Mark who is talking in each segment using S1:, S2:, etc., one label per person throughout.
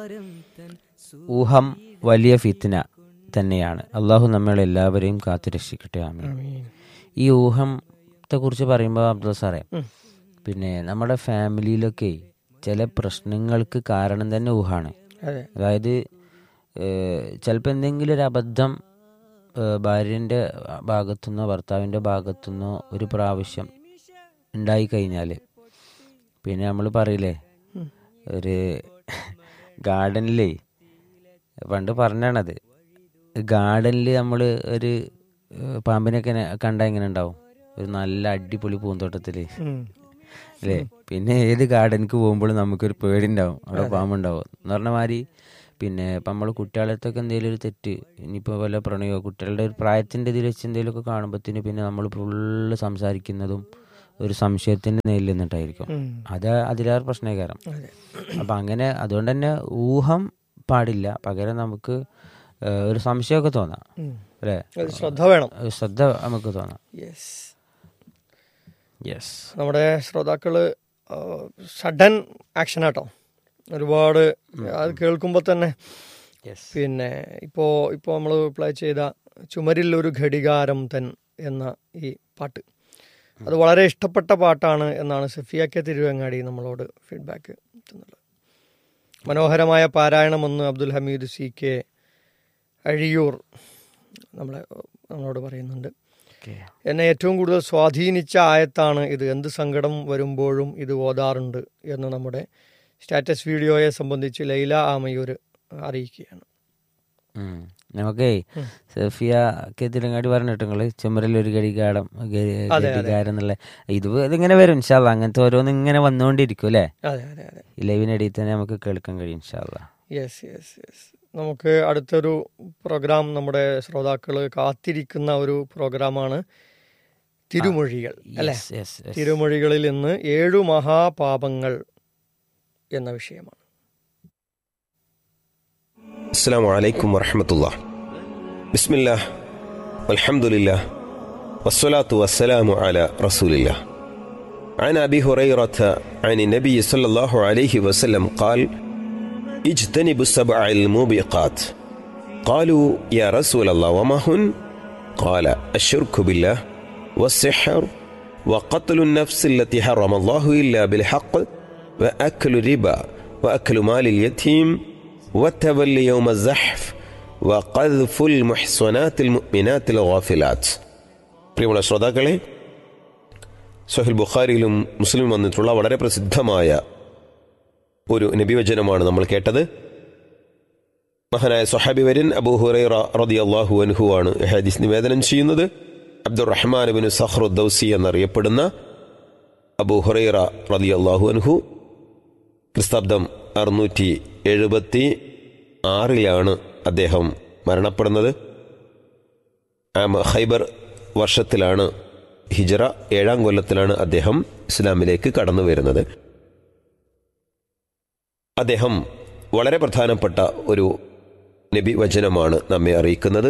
S1: ഊഹം വലിയ ഫിത്ന തന്നെയാണ് അള്ളാഹു നമ്മളെല്ലാവരെയും കാത്തുരക്ഷിക്കട്ടെ ആമീൻ ഈ ഊഹത്തെ കുറിച്ച് പറയുമ്പോൾ അബ്ദുൾ സാറേ പിന്നെ നമ്മുടെ ഫാമിലിയിലൊക്കെ ചില പ്രശ്നങ്ങൾക്ക് കാരണം തന്നെ ഊഹാണ്
S2: അതെ
S1: അതായത് ചിലപ്പോൾ എന്തെങ്കിലും ഒരു അബദ്ധം ഏഹ്, ഭാര്യൻ്റെ ഭാഗത്തുനിന്നോ ഭർത്താവിൻ്റെ ഭാഗത്തുനിന്നോ ഒരു പ്രാവശ്യം ഉണ്ടായി കഴിഞ്ഞാൽ പിന്നെ നമ്മൾ പറയില്ലേ ഒരു ഗാർഡനിലേ പണ്ട് പറഞ്ഞാണത് ഗാർഡനിൽ നമ്മൾ ഒരു ഏഹ്, പാമ്പിനൊക്കെ കണ്ടാൽ എങ്ങനെ ഉണ്ടാവും ഒരു നല്ല അടിപൊളി പൂന്തോട്ടത്തിൽ
S2: ഉം.
S1: അല്ലേ പിന്നെ ഏത് ഗാർഡനിക്ക് പോകുമ്പോഴും നമുക്കൊരു പേടി ഉണ്ടാവും അവിടെ പാമ്പുണ്ടാവും എന്ന് പറഞ്ഞ മാതിരി പിന്നെ ഇപ്പം നമ്മൾ കുട്ടികളത്തൊക്കെ എന്തെങ്കിലും ഒരു തെറ്റ് ഇനിയിപ്പോൾ വല്ല പ്രണയമോ കുട്ടികളുടെ ഒരു പ്രായത്തിൻ്റെ ഇതിൽ വെച്ച് എന്തെങ്കിലുമൊക്കെ കാണുമ്പോഴത്തേന് പിന്നെ നമ്മൾ ഫുള്ള് സംസാരിക്കുന്നതും ഒരു സംശയത്തിൻ്റെ നേരിൽ നിന്നിട്ടായിരിക്കും
S2: ഉം.
S1: അത് അതിലേറെ പ്രശ്നകാരം
S2: അതെ
S1: അപ്പം അങ്ങനെ അതുകൊണ്ട് തന്നെ ഊഹം പാടില്ല പകരം നമുക്ക് ഏഹ്, ഒരു സംശയമൊക്കെ തോന്നാം
S2: ഉം.
S1: അല്ലേ
S2: അത് ശ്രദ്ധ വേണം
S1: ഒരു ശ്രദ്ധ നമുക്ക് തോന്നാം
S2: യെസ്
S1: യെസ്
S2: നമ്മുടെ ശ്രോതാക്കള് സഡൻ ആക്ഷൻ ആട്ടോ ഒരുപാട് അത് കേൾക്കുമ്പോൾ തന്നെ
S1: യെസ്
S2: പിന്നെ ഇപ്പോൾ ഇപ്പോൾ നമ്മൾ പ്ലേ ചെയ്ത ചുമരിൽ ഒരു ഘടികാരം തൻ എന്ന ഈ പാട്ട് അത് വളരെ ഇഷ്ടപ്പെട്ട പാട്ടാണ് എന്നാണ് സഫിയ കെ തിരുവങ്ങാടി നമ്മളോട് ഫീഡ്ബാക്ക് തന്നുള്ളത് മനോഹരമായ പാരായണമെന്ന് അബ്ദുൽ ഹമീദ് സി കെ അഴിയൂർ നമ്മളെ നമ്മളോട് പറയുന്നുണ്ട്
S1: ഓക്കെ
S2: എന്നെ ഏറ്റവും കൂടുതൽ സ്വാധീനിച്ച ആയത്താണ് ഇത് എന്ത് സങ്കടം വരുമ്പോഴും ഇത് ഓതാറുണ്ട് എന്ന് നമ്മുടെ സ്റ്റാറ്റസ് വീഡിയോയെ സംബന്ധിച്ച് ലൈല ആമയൂർ അറിയിക്കുകയാണ്
S1: ഉം. നമുക്കേ സഫിയ കെ തിരങ്ങാടി പറഞ്ഞിട്ട് നിങ്ങള് ചുമരിൽ ഒരു ഘടികാരം ഗ-
S2: അതെ.
S1: ഘടികാരം എന്നുള്ള ഇത് ഇതിങ്ങനെ വരും ഇൻഷാല്ല അങ്ങനത്തെ ഓരോന്ന് ഇങ്ങനെ വന്നുകൊണ്ടിരിക്കും അല്ലേ
S2: അതെ അതെ അതെ
S1: ഈ ലൈവിനിടയിൽ തന്നെ നമുക്ക് കേൾക്കാൻ കഴിയും ഇൻഷാല്ല
S2: യെസ് യെസ് യെസ് നമുക്ക് അടുത്തൊരു പ്രോഗ്രാം നമ്മുടെ ശ്രോതാക്കൾ കാത്തിരിക്കുന്ന ഒരു പ്രോഗ്രാമാണ് തിരുമൊഴികൾ അല്ലെ
S1: യെസ് യെസ് യെസ്
S2: തിരുമൊഴികളിൽ ഇന്ന് ഏഴു മഹാപാപങ്ങൾ എന്ന വിഷയമാണ്
S3: السلام عليكم ورحمة الله بسم الله والحمد لله والصلاة والسلام على رسول الله عن أبي هريرة عن النبي صلى الله عليه وسلم قال اجتنبوا السبع الموبقات قالوا يا رسول الله وما هن قال الشرك بالله والسحر وقتل النفس التي حرم الله إلا بالحق وأكل الربا وأكل مال اليتيم والتولي يوم الزحف وقذف المحصنات المؤمنات الغافلات പ്രിയമുള്ള ശ്രോതാക്കളെ സഹിൽ ബുഖാരിയിലും മുസ്ലിം വന്നിട്ടുള്ള വളരെ പ്രസിദ്ധമായ ഒരു നബിവചനമാണ് നമ്മൾ കേട്ടത് മഹാനായ സൊഹാബി വര്യൻ അബൂ ഹുറൈറ റതി അള്ളാഹു അൻഹു ആണ് ഈ ഹദീസ് നിവേദനം ചെയ്യുന്നത് അബ്ദുറഹ്മാൻ ബിൻ സഹ്റുദ്ദൌസി എന്നറിയപ്പെടുന്ന അബൂ ഹുറൈറ റതി അള്ളാഹു അൻഹു ക്രിസ്താബ്ദം അറുന്നൂറ്റി എഴുപത്തി ആറിലാണ് അദ്ദേഹം മരണപ്പെടുന്നത് ആം ഹൈബർ വർഷത്തിലാണ് ഹിജറ ഏഴാം കൊല്ലത്തിലാണ് അദ്ദേഹം ഇസ്ലാമിലേക്ക് കടന്നു വരുന്നത് അദ്ദേഹം വളരെ പ്രധാനപ്പെട്ട ഒരു നബി വചനമാണ് നമ്മെ അറിയിക്കുന്നത്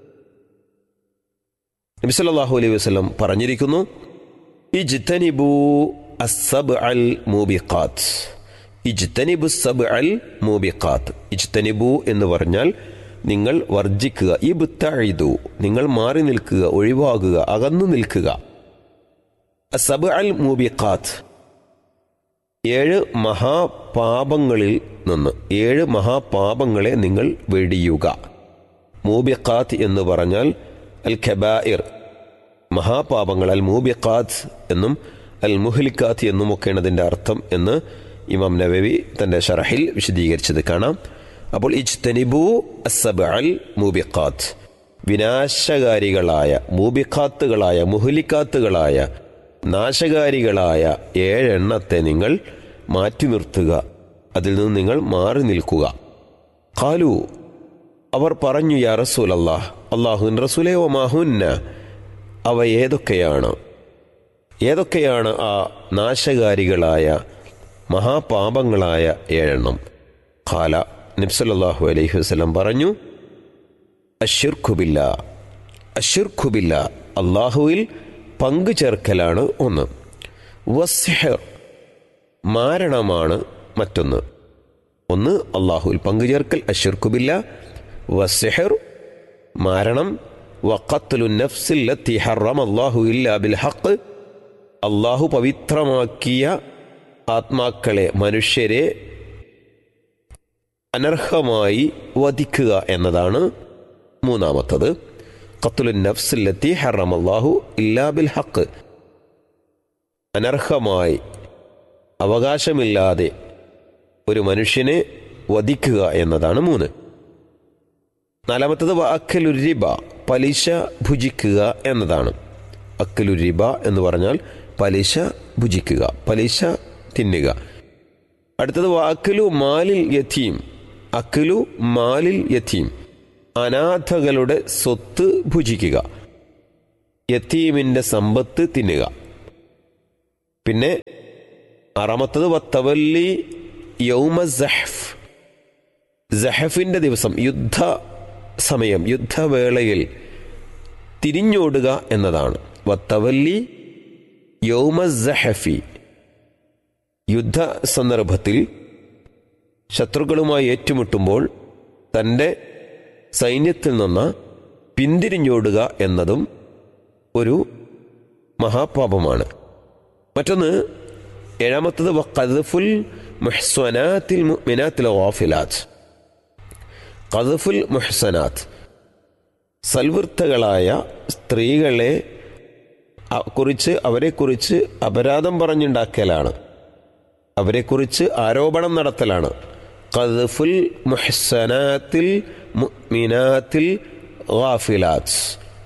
S3: നബി സല്ലല്ലാഹു അലൈഹി വസല്ലം പറഞ്ഞിരിക്കുന്നു ഇജ്തനിബു അസ്സബ് അൽ മൂബിഖാത്ത് ഇജ്തനിബു സബ് അൽ മൂബിഖാത്ത് ഇജ്തനിബു എന്ന് പറഞ്ഞാൽ നിങ്ങൾ വർജിക്കുക ഈ ബുത്തഴിതു നിങ്ങൾ മാറി നിൽക്കുക ഒഴിവാകുക അകന്നു നിൽക്കുക സബ് അൽ മൂബിഖാത്ത് ഏഴ് മഹാപാപങ്ങളിൽ നിന്ന് ഏഴ് മഹാപാപങ്ങളെ നിങ്ങൾ വെടിയുക മൂബിഖാത്ത് എന്ന് പറഞ്ഞാൽ അൽ ഖബായിർ മഹാപാപങ്ങൾ അൽ മൂബിഖാത്ത് എന്നും അൽ മുഹ്ലിഖാത്ത് എന്നുമൊക്കെയാണ് അതിൻ്റെ അർത്ഥം എന്ന് ഇമാം നവവി തൻ്റെ ഷറഹിൽ വിശദീകരിച്ചത് കാണാം അപ്പോൾ ഇജ്തനിബു അസബ് അൽ മൂബിഖാത്ത് വിനാശകാരികളായ മൂബിഖാത്തുകളായ മുഹ്ലിഖാത്തുകളായ നാശകാരികളായ ഏഴെണ്ണത്തെ നിങ്ങൾ മാറ്റി നിർത്തുക അതിൽ നിന്ന് നിങ്ങൾ മാറി നിൽക്കുക കാലു അവർ പറഞ്ഞു യാ റസൂൽ അള്ളാഹ് അള്ളാഹുൻ റസൂലേ ഓ മാഹുന്ന അവ ഏതൊക്കെയാണ് ഏതൊക്കെയാണ് ആ നാശകാരികളായ മഹാപാപങ്ങളായ ഏഴെണ്ണം ഖാല നബ്സല്ലാഹു അലൈഹി വസ്ലം പറഞ്ഞു അഷിർഖുബില്ല അഷിർഖുബില്ല അള്ളാഹുവിൽ പങ്കു ചേർക്കലാണ് ഒന്ന് വസ്ഹർ മാരണമാണ് മറ്റൊന്ന് ഒന്ന് അള്ളാഹുൽ പങ്കുചേർക്കൽ അഷിർക്കുബില്ല വസിഹർ മാരണം വഖത്തുലു നഫ്സില്ലത്തി ഹറം അള്ളാഹു ഇല്ല ബിൽ ഹക്ക് അള്ളാഹു പവിത്രമാക്കിയ ആത്മാക്കളെ മനുഷ്യരെ അനർഹമായി വധിക്കുക എന്നതാണ് മൂന്നാമത്തത് ഖത്തുലു നഫ്സില്ലത്തി ഹറം അള്ളാഹു ഇല്ലാ ബിൽ ഹക്ക് അനർഹമായി അവകാശമില്ലാതെ ഒരു മനുഷ്യനെ വധിക്കുക എന്നതാണ് മൂന്ന് നാലാമത്തത് അക്കലുരിബ പലിശ ഭുജിക്കുക എന്നതാണ് അക്കലുരിബ എന്ന് പറഞ്ഞാൽ പലിശ ഭുജിക്കുക പലിശ തിന്നുക അടുത്തത് അക്കലു മാലിൽ യഥീം അക്കലു മാലിൽ യഥീം അനാഥകളുടെ സ്വത്ത് ഭുജിക്കുക യത്തീമിൻ്റെ സമ്പത്ത് തിന്നുക പിന്നെ ആറാമത്തത് വത്തവല്ലി യൗമ സഹഫ് സഹഫിൻ്റെ ദിവസം യുദ്ധ സമയം യുദ്ധവേളയിൽ തിരിഞ്ഞോടുക എന്നതാണ് വത്തവല്ലി യൗമ സഹഫി യുദ്ധ സന്ദർഭത്തിൽ ശത്രുക്കളുമായി ഏറ്റുമുട്ടുമ്പോൾ തൻ്റെ സൈന്യത്തിൽ നിന്ന് പിന്തിരിഞ്ഞോടുക എന്നതും ഒരു മഹാപാപമാണ് മറ്റൊന്ന് ഏഴാമത്തത് ഖദ്ഫുൽ മുഹ്സനാത്തിൽ മുഅ്മിനാത്തിൽ ഗാഫിലാത്ത് ഖദ്ഫുൽ മുഹ്സനാത്ത് സൽവൃത്തകളായ സ്ത്രീകളെ അ- കുറിച്ച് അവരെക്കുറിച്ച് അപരാധം പറഞ്ഞുണ്ടാക്കലാണ് അവരെക്കുറിച്ച് ആരോപണം നടത്തലാണ് ഖദ്ഫുൽ മുഹ്സനാത്തിൽ മുഅ്മിനാത്തിൽ ഗാഫിലാത്ത്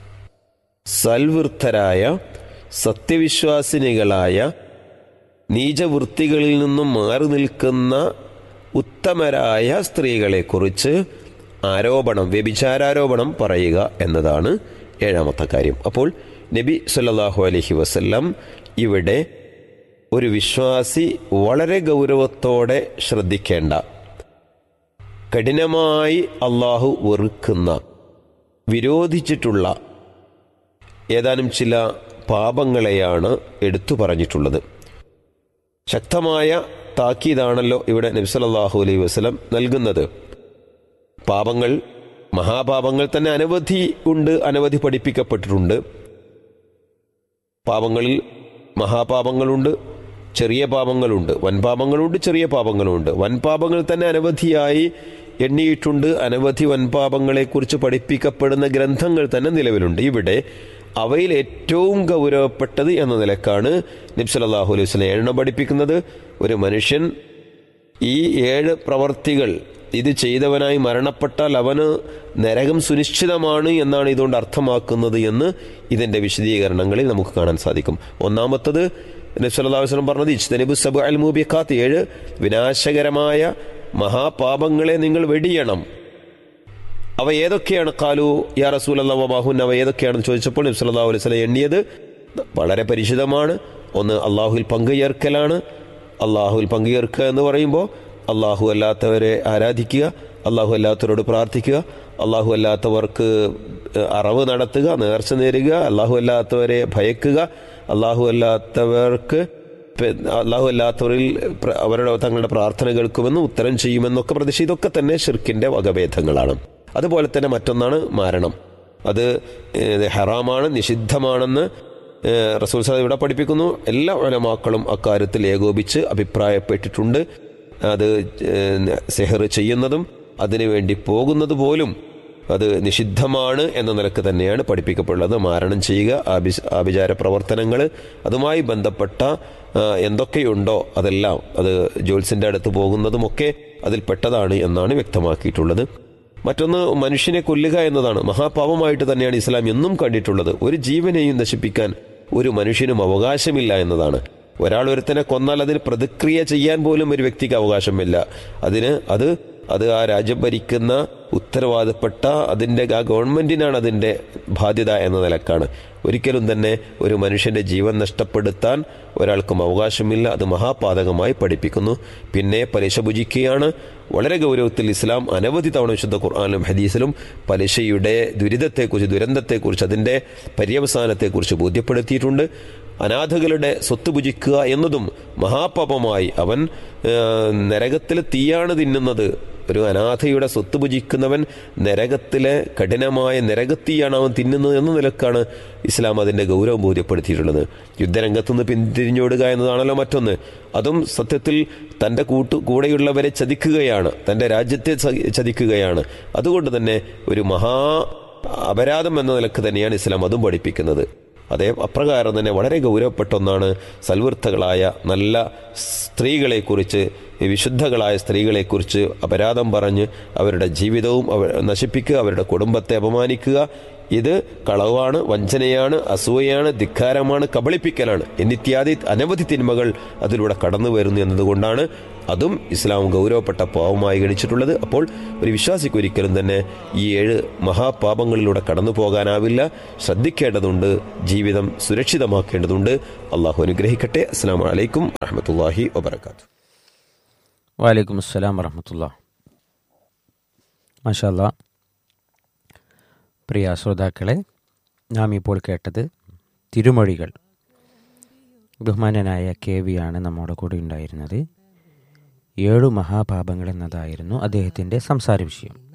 S3: സൽവൃത്തരായ സത്യവിശ്വാസിനികളായ നീചവൃത്തികളിൽ നിന്നും മാറി നിൽക്കുന്ന ഉത്തമരായ സ്ത്രീകളെക്കുറിച്ച് ആരോപണം വ്യഭിചാരാരോപണം പറയുക എന്നതാണ് ഏഴാമത്തെ കാര്യം അപ്പോൾ നബി സല്ലല്ലാഹു അലൈഹി വസല്ലം ഇവിടെ ഒരു വിശ്വാസി വളരെ ഗൗരവത്തോടെ ശ്രദ്ധിക്കേണ്ട കഠിനമായി അള്ളാഹു വെറുക്കുന്ന വിരോധിച്ചിട്ടുള്ള ഏതാനും ചില പാപങ്ങളെയാണ് എടുത്തു പറഞ്ഞിട്ടുള്ളത് ശക്തമായ താക്കീതാണല്ലോ ഇവിടെ നബ്സലല്ലാഹു അലൈഹി വസല്ലം നൽകുന്നത് പാപങ്ങൾ മഹാപാപങ്ങൾ തന്നെ അനവധി ഉണ്ട് അനവധി പഠിപ്പിക്കപ്പെട്ടിട്ടുണ്ട് പാപങ്ങളിൽ മഹാപാപങ്ങളുണ്ട് ചെറിയ പാപങ്ങളുണ്ട് വൻപാപങ്ങളുണ്ട് ചെറിയ പാപങ്ങളുണ്ട് വൻപാപങ്ങൾ തന്നെ അനവധിയായി എണ്ണിയിട്ടുണ്ട് അനവധി വൻപാപങ്ങളെക്കുറിച്ച് പഠിപ്പിക്കപ്പെടുന്ന ഗ്രന്ഥങ്ങൾ തന്നെ നിലവിലുണ്ട് ഇവിടെ അവയിൽ ഏറ്റവും ഗൗരവപ്പെട്ടത് എന്ന നിലക്കാണ് നബ്സലാഹു അലൈഹി വസ്ലം എണ്ണം പഠിപ്പിക്കുന്നത് ഒരു മനുഷ്യൻ ഈ ഏഴ് പ്രവർത്തികൾ ഇത് ചെയ്തവനായി മരണപ്പെട്ടാൽ അവന് നരകം സുനിശ്ചിതമാണ് എന്നാണ് ഇതുകൊണ്ട് അർത്ഥമാക്കുന്നത് എന്ന് ഇതിൻ്റെ വിശദീകരണങ്ങളിൽ നമുക്ക് കാണാൻ സാധിക്കും ഒന്നാമത്തത് നബ്സല്ലാസ്ലം പറഞ്ഞത് ഇജ്തനിബു സബ് അൽ മൂബിഖാത്ത് ഏഴ് വിനാശകരമായ മഹാപാപങ്ങളെ നിങ്ങൾ വെടിയണം അവ ഏതൊക്കെയാണ് കാലു യാ റസൂൽ അള്ളാഹുൻ അവ ഏതൊക്കെയാണെന്ന് ചോദിച്ചപ്പോൾ നബി സല്ലല്ലാഹു അലൈഹി വസല്ലം എണ്ണിയത് വളരെ പരിചിതമാണ് ഒന്ന് അള്ളാഹുവിൽ പങ്കുചേർക്കലാണ് അള്ളാഹുവിൽ പങ്കുചേർക്കുക എന്ന് പറയുമ്പോൾ അള്ളാഹു അല്ലാത്തവരെ ആരാധിക്കുക അള്ളാഹു അല്ലാത്തവരോട് പ്രാർത്ഥിക്കുക അള്ളാഹു അല്ലാത്തവർക്ക് അറവ് നടത്തുക നേർച്ച നേരുക അള്ളാഹു അല്ലാത്തവരെ ഭയക്കുക അള്ളാഹു അല്ലാത്തവർക്ക് പെ- അള്ളാഹു അല്ലാത്തവരിൽ പ്ര- അവരുടെ തങ്ങളുടെ പ്രാർത്ഥന കേൾക്കുമെന്ന് ഉത്തരം ചെയ്യുമെന്നൊക്കെ പ്രതീക്ഷ ഇതൊക്കെ തന്നെ ഷിർക്കിന്റെ വകഭേദങ്ങളാണ് അതുപോലെ തന്നെ മറ്റൊന്നാണ് മാരണം അത് ഏഹ്, ഹറാമാണ് നിഷിദ്ധമാണെന്ന് ഏഹ്, റസൂൽ സാദ് ഇവിടെ പഠിപ്പിക്കുന്നു എല്ലാ ഉലമാക്കളും അക്കാര്യത്തിൽ ഏകോപിച്ച് അഭിപ്രായപ്പെട്ടിട്ടുണ്ട് അത് ഏഹ്, സെഹർ ചെയ്യുന്നതും അതിനുവേണ്ടി പോകുന്നത് പോലും അത് നിഷിദ്ധമാണ് എന്ന നിലക്ക് തന്നെയാണ് പഠിപ്പിക്കപ്പെടുന്നത് മാരണം ചെയ്യുക ആഭി ആഭിചാര പ്രവർത്തനങ്ങൾ അതുമായി ബന്ധപ്പെട്ട ആ, എന്തൊക്കെയുണ്ടോ അതെല്ലാം അത് ജോത്സിന്റെ അടുത്ത് പോകുന്നതുമൊക്കെ അതിൽ പെട്ടതാണ് എന്നാണ് വ്യക്തമാക്കിയിട്ടുള്ളത് മറ്റൊന്ന് മനുഷ്യനെ കൊല്ലുക എന്നതാണ് മഹാപാപമായിട്ട് തന്നെയാണ് ഇസ്ലാം എന്നും കണ്ടിട്ടുള്ളത് ഒരു ജീവനെയും നശിപ്പിക്കാൻ ഒരു മനുഷ്യനും അവകാശമില്ല എന്നതാണ് ഒരാൾ ഒരുത്തനെ കൊന്നാൽ അതിന് പ്രതിക്രിയ ചെയ്യാൻ പോലും ഒരു വ്യക്തിക്ക് അവകാശമില്ല അതിന് അത് അത് ആ രാജ്യം ഭരിക്കുന്ന ഉത്തരവാദപ്പെട്ട അതിൻ്റെ ആ ഗവൺമെന്റിനാണ് അതിൻ്റെ ബാധ്യത എന്ന നിലക്കാണ് ഒരിക്കലും തന്നെ ഒരു മനുഷ്യന്റെ ജീവൻ നഷ്ടപ്പെടുത്താൻ ഒരാൾക്കും അവകാശമില്ല അത് മഹാപാതകമായി പഠിപ്പിക്കുന്നു പിന്നെ പലിശ ഭുജിക്കുകയാണ് വളരെ ഗൗരവത്തിൽ ഇസ്ലാം അനവധി തവണ വിശുദ്ധ ഖുർആാനിലും ഹദീസിലും പലിശയുടെ ദുരിതത്തെക്കുറിച്ച് ദുരന്തത്തെക്കുറിച്ച് അതിൻ്റെ പര്യവസാനത്തെക്കുറിച്ച് ബോധ്യപ്പെടുത്തിയിട്ടുണ്ട് അനാഥകളുടെ സ്വത്ത് ഭുജിക്കുക എന്നതും മഹാപാപമായി അവൻ ആ, നരകത്തിലെ തീയാണ് തിന്നുന്നത് ഒരു അനാഥയുടെ സ്വത്ത് ഭുജിക്കുന്നവൻ നരകത്തിലെ കഠിനമായ നരകത്തീയാണ് അവൻ തിന്നുന്നത് എന്ന നിലക്കാണ് ഇസ്ലാം അതിൻ്റെ ഗൗരവം ബോധ്യപ്പെടുത്തിയിട്ടുള്ളത് യുദ്ധരംഗത്തുനിന്ന് പിന്തിരിഞ്ഞോടുക എന്നതാണല്ലോ മറ്റൊന്ന് അതും സത്യത്തിൽ തൻ്റെ കൂട്ടു കൂടെയുള്ളവരെ ചതിക്കുകയാണ് തൻ്റെ രാജ്യത്തെ ച- ചതിക്കുകയാണ് അതുകൊണ്ട് തന്നെ ഒരു മഹാ അപരാധം എന്ന നിലക്ക് തന്നെയാണ് ഇസ്ലാം അതും പഠിപ്പിക്കുന്നത് അതേ അപ്രകാരം തന്നെ വളരെ ഗൗരവപ്പെട്ട ഒന്നാണ് സൽവൃത്തകളായ നല്ല സ്ത്രീകളെക്കുറിച്ച് ഈ വിശുദ്ധകളായ സ്ത്രീകളെക്കുറിച്ച് അപരാധം പറഞ്ഞ് അവരുടെ ജീവിതവും അവ നശിപ്പിക്കുക അവരുടെ കുടുംബത്തെ അപമാനിക്കുക ഇത് കളവാണ് വഞ്ചനയാണ് അസൂയയാണ് ധിക്കാരമാണ് കബളിപ്പിക്കലാണ് എന്നിത്യാദി അനവധി തിന്മകൾ അതിലൂടെ കടന്നു വരുന്നു എന്നതുകൊണ്ടാണ് അതും ഇസ്ലാം ഗൗരവപ്പെട്ട പാവമായി ഗണിച്ചിട്ടുള്ളത് അപ്പോൾ ഒരു വിശ്വാസിക്ക് ഒരിക്കലും തന്നെ ഈ ഏഴ് മഹാപാപങ്ങളിലൂടെ കടന്നു പോകാനാവില്ല ശ്രദ്ധിക്കേണ്ടതുണ്ട് ജീവിതം സുരക്ഷിതമാക്കേണ്ടതുണ്ട് അള്ളാഹു അനുഗ്രഹിക്കട്ടെ അസ്സാം വലൈക്കും വറഹമത്തല്ലാഹി വബർക്കാത്തു
S1: വാലൈക്കും അസ്സലാം വറഹമത്തുള്ള മാഷല്ല പ്രിയ ശ്രോതാക്കളെ നാം ഇപ്പോൾ കേട്ടത് തിരുമൊഴികൾ ബഹുമാനനായ കെ വി ആണ് നമ്മുടെ കൂടെ ഉണ്ടായിരുന്നത് ഏഴു മഹാപാപങ്ങൾ എന്നതായിരുന്നു അദ്ദേഹത്തിൻ്റെ സംസാര വിഷയം